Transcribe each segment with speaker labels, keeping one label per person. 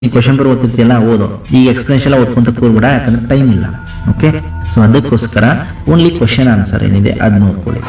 Speaker 1: ಈ question paper ಓದ್ತಿರ್ತಿಯಲ್ಲ ಓದು ಈಗ ಎಕ್ಸ್ಪ್ಲೇಷನ್ ಎಲ್ಲ ಓದ್ಕೊಂತ ಕೂರ್ಬೇಡ ಯಾಕಂದ್ರೆ ಟೈಮ್ ಇಲ್ಲ ಓಕೆ ಸೊ ಅದಕ್ಕೋಸ್ಕರ ಓನ್ಲಿ ಕ್ವಶನ್ ಆನ್ಸರ್ ಏನಿದೆ ಅದನ್ನ ಓದ್ಕೊಳ್ಳಿ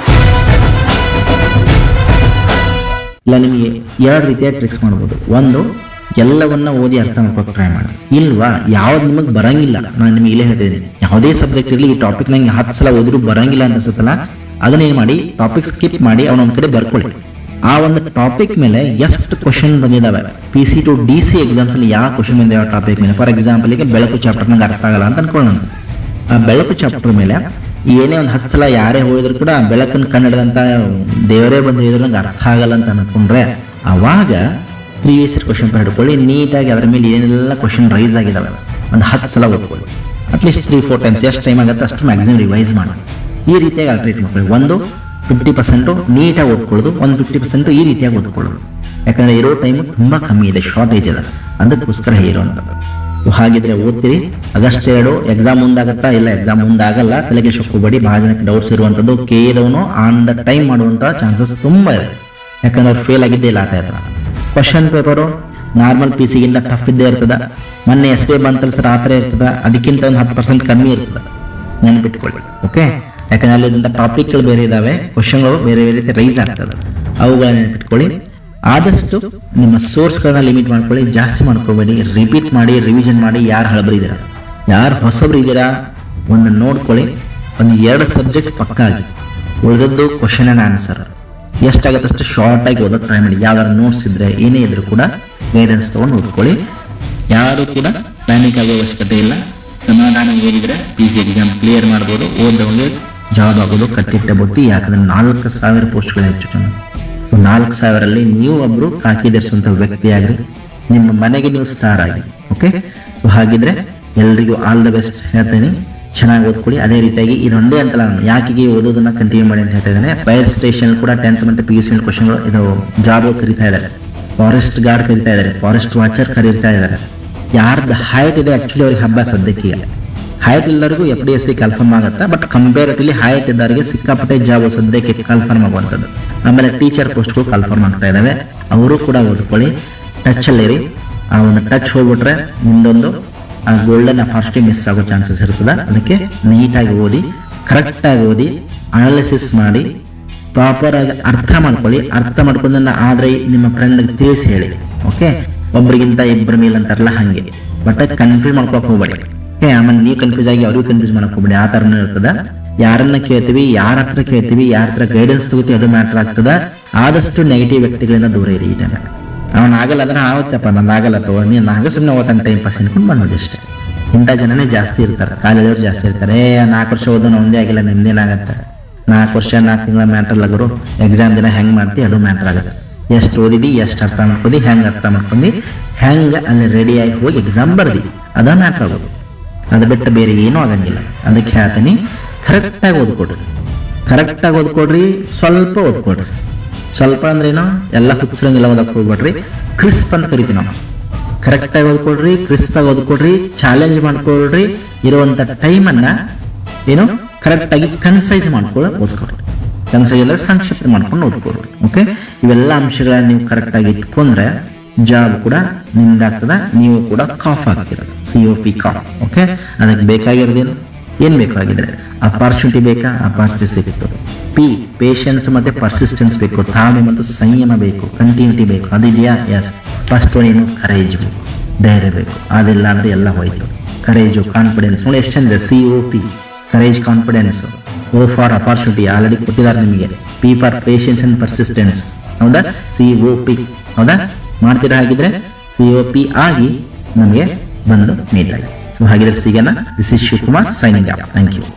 Speaker 1: ಇಲ್ಲ ನಿಮಗೆ ಎರಡು ರೀತಿಯ ಟ್ರಿಕ್ಸ್ ಮಾಡ್ಬೋದು ಒಂದು ಎಲ್ಲವನ್ನ ಓದಿ ಅರ್ಥ ಮಾಡ್ಕೋಕೆ ಟ್ರೈ ಮಾಡಿ ಇಲ್ವಾ ಯಾವ್ದು ನಿಮಗೆ ಬರಂಗಿಲ್ಲ ನಾನು ನಿಮಗೆ ಇಲ್ಲೇ ಹೇಳ್ತಿದ್ದೀನಿ ಯಾವುದೇ ಸಬ್ಜೆಕ್ಟ್ ಇರಲಿ ಈ ಟಾಪಿಕ್ ನಂಗೆ ಹತ್ತು ಸಲ ಓದಿದ್ರು ಬರಂಗಿಲ್ಲ ಅಂತ ಅನ್ಸುತ್ತಲ್ಲ ಅದನ್ನೇನು ಮಾಡಿ ಟಾಪಿಕ್ ಸ್ಕಿಪ್ ಮಾಡಿ ಅವನೊಂದ್ ಕಡೆ ಬರ್ಕೊಳ್ಳಿ ಆ ಒಂದು ಟಾಪಿಕ್ ಮೇಲೆ ಎಷ್ಟು ಕ್ವಶನ್ ಬಂದಿದಾವೆ P C to D C exams ಅಲ್ಲಿ ಯಾವ ಕ್ವಶನ್ ಬಂದಿವೆ ಟಾಪಿಕ್ ಮೇಲೆ ಫಾರ್ ಎಕ್ಸಾಂಪಲ್ ಈಗ ಬೆಳಕು ಚಾಪ್ಟರ್ ನಂಗೆ ಅರ್ಥ ಆಗಲ್ಲ ಅಂತ ಅನ್ಕೊಳ್ಳೋಣ ಆ ಬೆಳಕು ಚಾಪ್ಟರ್ ಮೇಲೆ ಏನೇ ಒಂದು ಹತ್ತು ಸಲ ಯಾರೇ ಹೋಗಿದ್ರು ಕೂಡ ಆ ಬೆಳಕನ್ನು ಕನ್ನಡದಂತ ದೇವರೇ ಬಂದು ಹೇಳಿದ್ರು ನಂಗೆ ಅರ್ಥ ಆಗಲ್ಲ ಅಂತ ಅನ್ಕೊಂಡ್ರೆ ಅವಾಗ ಪ್ರೀವಿಯಸ್ ಇಯರ್ ಕ್ವಶನ್ ಹಿಡ್ಕೊಳ್ಳಿ ನೀಟಾಗಿ ಅದರ ಮೇಲೆ ಏನೆಲ್ಲ ಕ್ವಶನ್ ರೈಸ್ ಆಗಿದಾವೆ ಒಂದು ಹತ್ತು ಸಲ ಓದ್ಕೊಳ್ಳಿ ಅಟ್ಲೀಸ್ಟ್ ತ್ರೀ ಫೋರ್ ಟೈಮ್ಸ್ ಎಷ್ಟು ಟೈಮ್ ಆಗುತ್ತೆ ಅಷ್ಟು ಮ್ಯಾಕ್ಸಿಮಮ್ ರಿವೈಸ್ ಮಾಡಿ ಈ ರೀತಿಯಾಗಿ ಅಲ್ಟ್ರೇಟ್ ಮಾಡ್ಕೊಳ್ಳಿ ಒಂದು ಫಿಫ್ಟಿ ಪರ್ಸೆಂಟು ನೀಟಾಗಿ ಓದ್ಕೊಳ್ಳೋದು ಒಂದು ಫಿಫ್ಟಿ ಪರ್ಸೆಂಟು ಈ ರೀತಿಯಾಗಿ ಓದ್ಕೊಳ್ಳೋದು ಯಾಕಂದ್ರೆ ಇರೋ ಟೈಮ್ ತುಂಬ ಕಮ್ಮಿ ಇದೆ ಶಾರ್ಟೇಜ್ ಇದೆ ಅದಕ್ಕೋಸ್ಕರ ಇರೋವಂಥದ್ದು ಸೊ ಹಾಗಿದ್ರೆ ಓದ್ತೀರಿ ಆಗಸ್ಟ್ ಎರಡು ಎಕ್ಸಾಮ್ ಮುಂದಾಗತ್ತಾ ಇಲ್ಲ ಎಕ್ಸಾಮ್ ಮುಂದಾಗಲ್ಲ ತಲೆಗೆ ಶೊಕ್ಕೋಬೇಡಿ ಬಹಳ ಜನಕ್ಕೆ ಡೌಟ್ಸ್ ಇರುವಂಥದ್ದು ಕೇದವನು ಆನ್ ದ ಟೈಮ್ ಮಾಡುವಂಥ ಚಾನ್ಸಸ್ ತುಂಬ ಇದೆ ಯಾಕಂದ್ರೆ ಅವ್ರು ಫೇಲ್ ಆಗಿದ್ದೇ ಇಲ್ಲ ಆಟ ಇದ್ರೆ question paper normal P ಸಿಗಿಂತ tough ಇದ್ದೇ ಇರ್ತದ ಮೊನ್ನೆ ಎಷ್ಟೇ ಬಂತಲ್ಲ ಸರ್ ಆ ಥರ ಇರ್ತದ ಅದಕ್ಕಿಂತ ಒಂದು ಹತ್ತು ಪರ್ಸೆಂಟ್ ಕಮ್ಮಿ ಇರ್ತದ ನೆನಪಿಟ್ಕೊಳ್ಳಿ ಓಕೆ ಯಾಕಂದ್ರೆ ಅಲ್ಲಿದ್ದಂಥ ಟಾಪಿಕ್ಗಳು ಬೇರೆ ಇದಾವೆ ಕ್ವಶನ್ಗಳು ಬೇರೆ ಬೇರೆ ರೀತಿ ರೈಸ್ ಆಗ್ತದೆ ಅವುಗಳನ್ನ ನೆನಪಿಟ್ಕೊಳ್ಳಿ ಆದಷ್ಟು ನಿಮ್ಮ ಸೋರ್ಸ್ಗಳನ್ನ ಲಿಮಿಟ್ ಮಾಡ್ಕೊಳ್ಳಿ ಜಾಸ್ತಿ ಮಾಡ್ಕೋಬೇಡಿ ರಿಪೀಟ್ ಮಾಡಿ ರಿವಿಷನ್ ಮಾಡಿ ಯಾರು ಹಳಬರಿದ್ದೀರಾ ಯಾರು ಹೊಸಬ್ರು ಇದ್ದೀರಾ ಒಂದು ನೋಡ್ಕೊಳ್ಳಿ ಒಂದು ಎರಡು ಸಬ್ಜೆಕ್ಟ್ ಪಕ್ಕ ಆಗಿ ಉಳಿದದ್ದು ಕ್ವಶನ್ ಆ್ಯಂಡ್ ಆನ್ಸರ್ ಎಷ್ಟಾಗತ್ತೆ ಅಷ್ಟು ಶಾರ್ಟ್ ಆಗಿ ಓದೋಕೆ ಟ್ರೈ ಮಾಡಿ ಯಾವ್ದಾದ್ರು ನೋಟ್ಸ್ ಇದ್ರೆ ಏನೇ ಇದ್ರೂ ಕೂಡ ಗೈಡೆನ್ಸ್ ತೊಗೊಂಡು ಓದ್ಕೊಳ್ಳಿ ಯಾರು ಕೂಡ ಪ್ಯಾನಿಕ್ ಆಗೋ ಅವಶ್ಯಕತೆ ಇಲ್ಲ ಸಮಾಧಾನ ಓದಿದ್ರೆ ಪಿ ಜಿ ಎಕ್ಸಾಮ್ ಕ್ಲಿಯರ್ ಮಾಡ್ಬೋದು ಓದೋಂಗೆ ಜಾಬ್ ಆಗೋದು ಕಟ್ಟಿಟ್ಟ ಬುತ್ತಿ ಯಾಕಂದ್ರೆ ನಾಲ್ಕು ಸಾವಿರ ಪೋಸ್ಟ್ಗಳು ಹೆಚ್ಚು ಜನ ಸೊ ನಾಲ್ಕು ಸಾವಿರಲ್ಲಿ ನೀವು ಒಬ್ರು ಕಾಕಿ ಧರಿಸುವಂತ ವ್ಯಕ್ತಿ ಆಗ್ರಿ ನಿಮ್ಮ ಮನೆಗೆ ನೀವು ಸ್ಟಾರ್ ಆಗಿ ಓಕೆ ಸೊ ಹಾಗಿದ್ರೆ ಎಲ್ರಿಗೂ ಆಲ್ ದ ಬೆಸ್ಟ್ ಹೇಳ್ತೇನೆ ಚೆನ್ನಾಗಿ ಓದ್ಕೊಳ್ಳಿ ಅದೇ ರೀತಿಯಾಗಿ ಇದೊಂದೇ ಅಂತಲ್ಲ ನಾನು ಯಾಕೆ ಓದೋದನ್ನ ಕಂಟಿನ್ಯೂ ಮಾಡಿ ಅಂತ ಹೇಳ್ತಾ ಇದ್ದೇನೆ ಫೈರ್ ಸ್ಟೇಷನ್ ಕೂಡ ಟೆಂತ್ ಮತ್ತೆ ಪಿ ಯು ಸಿ ಕ್ವಶನ್ಗಳು ಇದು ಜಾಬ್ ಕರಿತಾ ಇದ್ದಾರೆ ಫಾರೆಸ್ಟ್ ಗಾರ್ಡ್ ಕರಿತಾ ಇದ್ದಾರೆ ಫಾರೆಸ್ಟ್ ವಾಚರ್ ಕರೀತಾ ಇದ್ದಾರೆ ಯಾರ್ದು ಹೈಟ್ ಇದೆ ಆಕ್ಚುಲಿ ಅವ್ರಿಗೆ ಹಬ್ಬ ಸದ್ಯಕ್ಕೆ ಈಗ ಹೈಟ್ ಇಲ್ಲರಿಗೂ F D S D confirm ಆಗುತ್ತೆ ಬಟ್ ಕಂಪೇರಿಟಿವ್ಲಿ ಹೈಟ್ ಇದ್ದವರಿಗೆ ಸಿಕ್ಕಾಪಟ್ಟೆ ಜಾಬ್ ಸದ್ಯಕ್ಕೆ ಕನ್ಫರ್ಮ್ ಆಗುವಂಥದ್ದು ಆಮೇಲೆ ಟೀಚರ್ ಪೋಸ್ಟ್ಗಳು ಕನ್ಫರ್ಮ್ ಆಗ್ತಾ ಇದ್ದಾವೆ ಅವರು ಕೂಡ ಓದ್ಕೊಳ್ಳಿ ಟಚ್ ಅಲ್ಲಿರಿ ಆ ಒಂದು ಟಚ್ ಹೋಗ್ಬಿಟ್ರೆ ನಿಮ್ದೊಂದು ಆ ಗೋಲ್ಡನ್ ಅಪಾರ್ಚುನಿಟಿ ಮಿಸ್ ಆಗೋ ಚಾನ್ಸಸ್ ಇರ್ತದೆ ಅದಕ್ಕೆ ನೀಟಾಗಿ ಓದಿ ಕರೆಕ್ಟಾಗಿ ಓದಿ ಅನಾಲಿಸಿಸ್ ಮಾಡಿ ಪ್ರಾಪರ್ ಆಗಿ ಅರ್ಥ ಮಾಡ್ಕೊಳ್ಳಿ ಅರ್ಥ ಮಾಡ್ಕೊಂಡನ್ನ ಆದ್ರೆ ನಿಮ್ಮ ಫ್ರೆಂಡ್ ತಿಳಿಸಿ ಹೇಳಿ ಓಕೆ ಒಬ್ರಿಗಿಂತ ಇಬ್ಬರ ಮೇಲೆ ಅಂತಾರಲ್ಲ ಹಂಗೆ ಬಟ್ ಕನ್ಫ್ಯೂಸ್ ಮಾಡ್ಕೊಳಕ್ ಹೋಗ್ಬೇಡಿ ಓಕೆ ಆಮೇಲೆ ನೀವು ಕನ್ಫ್ಯೂಸ್ ಆಗಿ ಅವ್ರಿಗೂ ಕನ್ಫ್ಯೂಸ್ ಮಾಡಕ್ ಹೋಗ್ಬೇಡಿ ಆ ಥರನೂ ಇರ್ತದ ಯಾರನ್ನ ಕೇಳ್ತೀವಿ ಯಾರ ಹತ್ರ ಕೇಳ್ತೀವಿ ಯಾರ ಹತ್ರ ಗೈಡೆನ್ಸ್ ತಗೋತೀವಿ ಅದು ಮ್ಯಾಟರ್ ಆಗ್ತದ ಆದಷ್ಟು ನೆಗೆಟಿವ್ ವ್ಯಕ್ತಿಗಳಿಂದ ದೂರ ಇರಿ ಈ ಟೈಮ್ ಅವನ್ ಆಗಲ್ಲ ಅಂದ್ರೆ ಆವತ್ತಪ್ಪ ನಂದು ಆಗಲ್ಲ ತಗೋ ನೀನು ನಾಗ ಸುಮ್ಮನೆ ಓದ್ತಾನೆ ಟೈಮ್ ಪಾಸ್ ಅನ್ಕೊಂಡು ಬಂದೋದು ಅಷ್ಟೇ ಇಂಥ ಜನನೇ ಜಾಸ್ತಿ ಇರ್ತಾರೆ ಕಾಲೇಜವ್ರು ಜಾಸ್ತಿ ಇರ್ತಾರೆ ಏ ನಾಲ್ಕು ವರ್ಷ ಓದೋನು ಒಂದೇ ಆಗಿಲ್ಲ ನಿಮ್ದೇನಾಗತ್ತೆ ನಾಲ್ಕು ವರ್ಷ ನಾಲ್ಕು ತಿಂಗಳ ಮ್ಯಾಟರ್ ಲಗರು ಎಕ್ಸಾಮ್ ದಿನ ಹೆಂಗ್ ಮಾಡ್ತಿ ಅದು ಮ್ಯಾಟರ್ ಆಗುತ್ತೆ ಎಷ್ಟು ಓದಿದಿ ಎಷ್ಟು ಅರ್ಥ ಮಾಡ್ಕೊಂಡಿ ಹೆಂಗ್ ಅರ್ಥ ಮಾಡ್ಕೊಂಡಿ ಹೆಂಗ ಅಲ್ಲಿ ರೆಡಿಯಾಗಿ ಹೋಗಿ ಎಕ್ಸಾಮ್ ಬರ್ದಿ ಅದ ಮ್ಯಾಟರ್ ಆಗೋದು ಅದು ಬಿಟ್ಟು ಬೇರೆ ಏನೂ ಆಗಂಗಿಲ್ಲ ಅದಕ್ಕೆ ಹೇಳ್ತೀನಿ ಕರೆಕ್ಟಾಗಿ ಓದ್ಕೊಡ್ರಿ ಕರೆಕ್ಟಾಗಿ ಓದ್ಕೊಡ್ರಿ ಸ್ವಲ್ಪ ಓದ್ಕೊಡ್ರಿ ಸ್ವಲ್ಪ ಅಂದ್ರೇನು ಎಲ್ಲ ಹುಚ್ಚರಂಗಿಲ್ಲ ಓದಕ್ಕೆ ಹೋಗ್ಬೇಡ್ರಿ ಕ್ರಿಸ್ಪ್ ಅಂತ ಕರಿತೀವಿ ನಾವು ಕರೆಕ್ಟಾಗಿ ಓದ್ಕೊಡ್ರಿ ಕ್ರಿಸ್ಪ್ ಆಗಿ ಓದ್ಕೊಡ್ರಿ ಚಾಲೆಂಜ್ ಮಾಡ್ಕೊಳ್ರಿ ಇರುವಂತ ಟೈಮನ್ನ ಏನು ಕರೆಕ್ಟಾಗಿ ಕನ್ಸೈಸ್ ಮಾಡ್ಕೊಳ್ಳಿ ಓದ್ಕೊಡ್ರಿ ಕನ್ಸೈಸ್ ಅಂದ್ರೆ ಸಂಕ್ಷಿಪ್ತ ಮಾಡ್ಕೊಂಡು ಓದ್ಕೊಡ್ರಿ ಓಕೆ ಇವೆಲ್ಲ ಅಂಶಗಳನ್ನ ನೀವು ಕರೆಕ್ಟಾಗಿ ಇಟ್ಕೊಂಡ್ರೆ ಜಾಬ್ ಕೂಡ ನಿಮ್ದಾಗ್ತದ ನೀವು ಕೂಡ ಕಾಫ್ ಆಗ್ತೀರ C O P cop okay ಅದಕ್ಕೆ ಬೇಕಾಗಿರೋದೇನು ಏನ್ ಬೇಕಾಗಿದ್ರೆ ಅಪಾರ್ಚುನಿಟಿ ಬೇಕಾ ಅಪಾರ್ಚುನಿಟಿ ಸಿಗುತ್ತೆ ಪಿ ಪೇಷನ್ಸ್ ಮತ್ತೆ ಪರ್ಸಿಸ್ಟೆನ್ಸ್ ಬೇಕು ತಾಳ್ಮೆ ಮತ್ತು ಸಂಯಮ ಬೇಕು ಕಂಟಿನ್ಯೂಟಿ ಬೇಕು ಅದಿದೆಯಾ ಎಸ್ ಫಸ್ಟ್ ಏನು ಕರೇಜ್ ಬೇಕು ಧೈರ್ಯ ಬೇಕು ಅದಿಲ್ಲ ಅಂದ್ರೆ ಎಲ್ಲ ಹೋಯ್ತು ಕರೇಜು ಕಾನ್ಫಿಡೆನ್ಸ್ ನೋಡಿ ಎಷ್ಟು ಚಂದ C O P courage confidence O for opportunity already ಕೊಟ್ಟಿದ್ದಾರೆ ನಿಮಗೆ P for patience and persistence ಹೌದಾ ಸಿ ಒ ಪಿ ಹೌದಾ ಮಾಡ್ತೀರಾ ಹಾಗಿದ್ರೆ ಸಿ ಒ ಪಿ ಆಗಿ ನಮಗೆ ಬಂದು ಮೀಟ್ ಆಗಿ ಸೊ ಹಾಗಿದ್ರೆ ಸಿಗೋಣ this is Shivakumar signing off thank you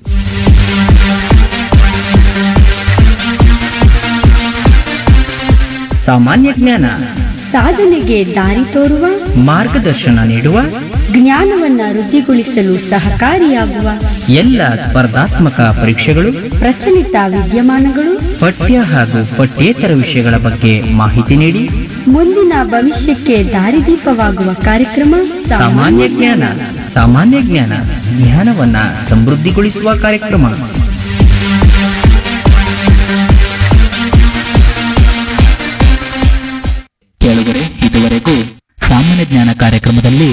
Speaker 2: ಸಾಮಾನ್ಯ ಜ್ಞಾನ
Speaker 3: ಸಾಧನೆಗೆ ದಾರಿ ತೋರುವ
Speaker 2: ಮಾರ್ಗದರ್ಶನ ನೀಡುವ
Speaker 3: ಜ್ಞಾನವನ್ನ ವೃದ್ಧಿಗೊಳಿಸಲು ಸಹಕಾರಿಯಾಗುವ
Speaker 2: ಎಲ್ಲ ಸ್ಪರ್ಧಾತ್ಮಕ ಪರೀಕ್ಷೆಗಳು
Speaker 3: ಪ್ರಚಲಿತ ವಿದ್ಯಮಾನಗಳು
Speaker 2: ಪಠ್ಯ ಹಾಗೂ ಪಠ್ಯೇತರ ವಿಷಯಗಳ ಬಗ್ಗೆ ಮಾಹಿತಿ ನೀಡಿ
Speaker 3: ಮುಂದಿನ ಭವಿಷ್ಯಕ್ಕೆ ದಾರಿದೀಪವಾಗುವ ಕಾರ್ಯಕ್ರಮ
Speaker 2: ಸಾಮಾನ್ಯ ಜ್ಞಾನ ಸಾಮಾನ್ಯ ಜ್ಞಾನ ಜ್ಞಾನವನ್ನ ಸಮೃದ್ಧಿಗೊಳಿಸುವ ಕಾರ್ಯಕ್ರಮ